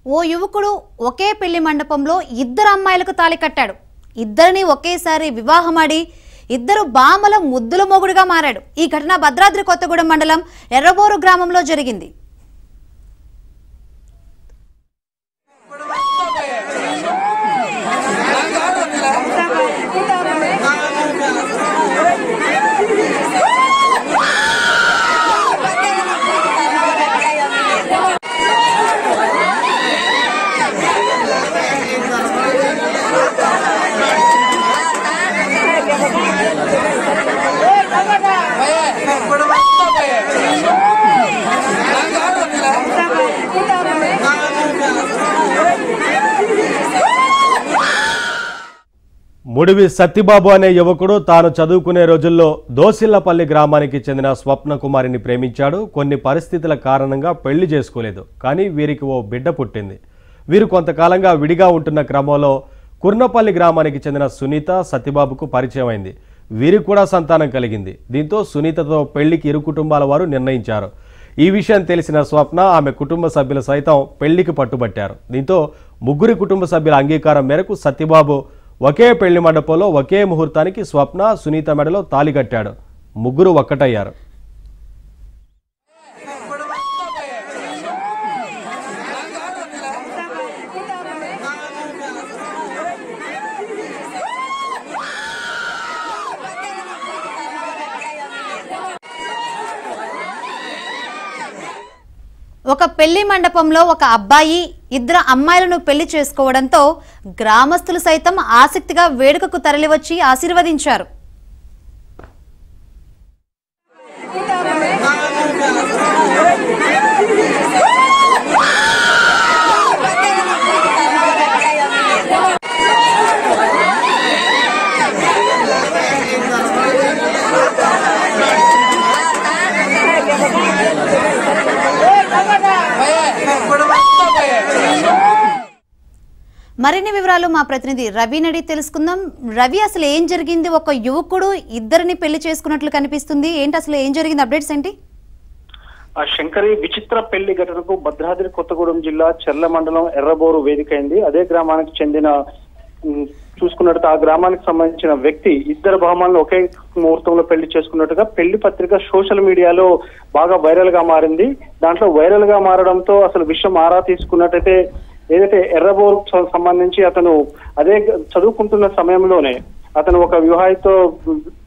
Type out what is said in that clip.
ఓ యువకుడు ఒకే పెళ్లి మండపంలో ఇద్దరు అమ్మాయిలకు తాళి కట్టాడు ఇద్దరిని ఒకేసారి వివాహమాడి ఇద్దరు బామల ముద్దుల మొగుడుగా మారాడు ఈ ఘటన భద్రాద్రి కొత్తగూడెం మండలం ఎర్రబోరు గ్రామంలో జరిగింది ముడివి సత్తిబాబు అనే యువకుడు తాను చదువుకునే రోజుల్లో దోసిల్లపల్లి గ్రామానికి చెందిన స్వప్న కుమారిని ప్రేమించాడు కొన్ని పరిస్థితుల కారణంగా పెళ్లి చేసుకోలేదు కానీ వీరికి ఓ బిడ్డ పుట్టింది వీరు కొంతకాలంగా విడిగా ఉంటున్న క్రమంలో కుర్నపల్లి గ్రామానికి చెందిన సునీత సత్యబాబుకు పరిచయం అయింది వీరికి కూడా సంతానం కలిగింది దీంతో సునీతతో పెళ్లికి ఇరు కుటుంబాల వారు నిర్ణయించారు ఈ విషయం తెలిసిన స్వప్న ఆమె కుటుంబ సభ్యులు సైతం పెళ్లికి పట్టుబట్టారు దీంతో ముగ్గురి కుటుంబ సభ్యుల అంగీకారం మేరకు సత్యబాబు ఒకే పెళ్లి మండపంలో ఒకే ముహూర్తానికి స్వప్న సునీత మెడలో తాలి కట్టాడు ముగ్గురు ఒక్కటయ్యారు ఒక పెళ్లి మండపంలో ఒక అబ్బాయి ఇద్దరు అమ్మాయిలను పెళ్లి చేసుకోవడంతో గ్రామస్తులు సైతం ఆసక్తిగా వేడుకకు తరలివచ్చి ఆశీర్వదించారు మరిన్ని వివరాలు మా ప్రతినిధి రవి నడి తెలుసుకుందాం రవి అసలు ఏం జరిగింది ఒక యువకుడు ఇద్దరిని పెళ్లి చేసుకున్నట్లు కనిపిస్తుంది ఏంటి అసలు ఏం జరిగింది అప్డేట్స్ ఏంటి ఆ శంకరి విచిత్ర పెళ్లి ఘటనకు భద్రాద్రి కొత్తగూడెం జిల్లా చెర్ల మండలం ఎర్రబోరు వేదికైంది అదే గ్రామానికి చెందిన ఉమ్, చూసుకున్నట్టు ఆ గ్రామానికి సంబంధించిన వ్యక్తి ఇద్దరు భామాలను ఒకే ముహూర్తంలో పెళ్లి చేసుకున్నట్టుగా పెళ్లి పత్రిక సోషల్ మీడియాలో బాగా వైరల్ గా మారింది దాంట్లో వైరల్ గా మారడంతో అసలు విషయం ఆరా తీసుకున్నట్టయితే ఏదైతే ఎర్రబోరు సంబంధించి అతను అదే చదువుకుంటున్న సమయంలోనే అతను ఒక వివాహితో